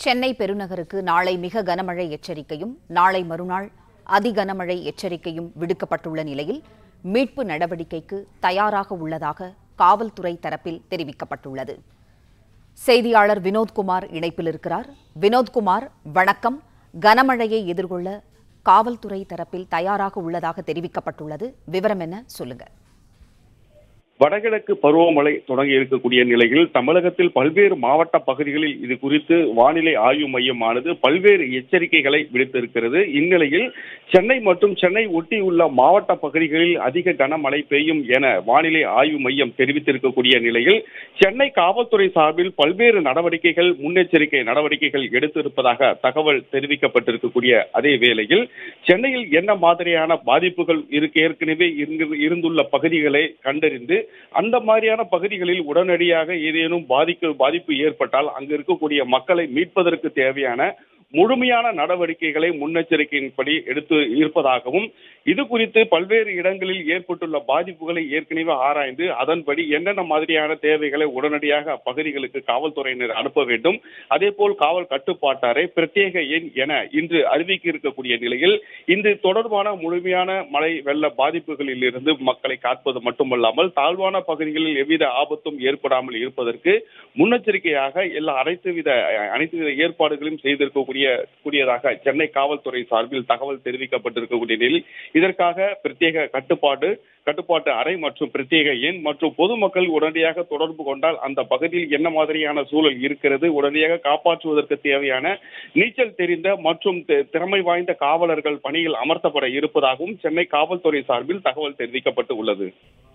சென்னை பெருநகருக்கு நாளை மிக கனமழை எச்சரிக்கையும் நாளை மறுநாள் அதி கனமழை எச்சரிக்கையும் விடுக்கப்பட்டுள்ள நிலையில் மீட்பு நடவடிக்கைக்கு தயாராக உள்ளதாக காவல்துறை தரப்பில் தெரிவிக்கப்பட்டுள்ளது செய்தியாளர் வினோத்குமார் இணைப்பில் இருக்கிறார் வினோத்குமார் வணக்கம் கனமழையை எதிர்கொள்ள காவல்துறை தரப்பில் தயாராக உள்ளதாக தெரிவிக்கப்பட்டுள்ளது விவரம் என்ன சொல்லுங்க வடகிழக்கு பருவமழை தொடங்கி இருக்கக்கூடிய நிலையில் தமிழகத்தில் பல்வேறு மாவட்ட பகுதிகளில் இது குறித்து வானிலை ஆய்வு மையமானது பல்வேறு எச்சரிக்கைகளை விடுத்திருக்கிறது இந்நிலையில் சென்னை மற்றும் சென்னை ஒட்டியுள்ள மாவட்ட பகுதிகளில் அதிக கனமழை பெய்யும் என வானிலை ஆய்வு மையம் தெரிவித்திருக்கக்கூடிய நிலையில் சென்னை காவல்துறை சார்பில் பல்வேறு நடவடிக்கைகள் முன்னெச்சரிக்கை நடவடிக்கைகள் எடுத்திருப்பதாக தகவல் தெரிவிக்கப்பட்டிருக்கக்கூடிய அதே வேளையில் சென்னையில் என்ன மாதிரியான பாதிப்புகள் இருக்கு ஏற்கனவே இருந்து- இருந்துள்ள பகுதிகளை கண்டறிந்து அந்த மாதிரியான பகுதிகளில் உடனடியாக ஏதேனும் பாதிக்க பாதிப்பு ஏற்பட்டால் அங்கு இருக்கக்கூடிய மக்களை மீட்பதற்கு தேவையான முழுமையான நடவடிக்கைகளை முன்னெச்சரிக்கையின்படி எடுத்து இருப்பதாகவும் இது குறித்து பல்வேறு இடங்களில் ஏற்பட்டுள்ள பாதிப்புகளை ஏற்கனவே ஆராய்ந்து அதன்படி என்னென்ன மாதிரியான தேவைகளை உடனடியாக அப்பகுதிகளுக்கு காவல்துறையினர் அனுப்ப வேண்டும் அதேபோல் காவல் கட்டுப்பாட்டாரை பிரத்யேக எண் என இன்று அறிவிக்க இருக்கக்கூடிய நிலையில் இந்த தொடர்பான முழுமையான மழை வெள்ள பாதிப்புகளில் இருந்து மக்களை காப்பது மட்டுமல்லாமல் தாழ்வான பகுதிகளில் எவ்வித ஆபத்தும் ஏற்படாமல் இருப்பதற்கு முன்னெச்சரிக்கையாக எல்லா அனைத்து வித அனைத்து வித ஏற்பாடுகளையும் செய்திருக்கக்கூடிய கூடியதாக சென்னை காவல்துறை சார்பில் தகவல் தெரிவிக்கப்பட்டிருக்கக்கூடிய நிலையில் இதற்காக பிரத்யேக கட்டுப்பாடு கட்டுப்பாட்டு அறை மற்றும் பிரத்யேக எண் மற்றும் பொதுமக்கள் உடனடியாக தொடர்பு கொண்டால் அந்த பகுதியில் என்ன மாதிரியான சூழல் இருக்கிறது உடனடியாக காப்பாற்றுவதற்கு தேவையான நீச்சல் தெரிந்த மற்றும் தி- திறமை வாய்ந்த காவலர்கள் பணியில் அமர்த்தப்பட இருப்பதாகவும் சென்னை காவல்துறை சார்பில் தகவல் தெரிவிக்கப்பட்டு உள்ளது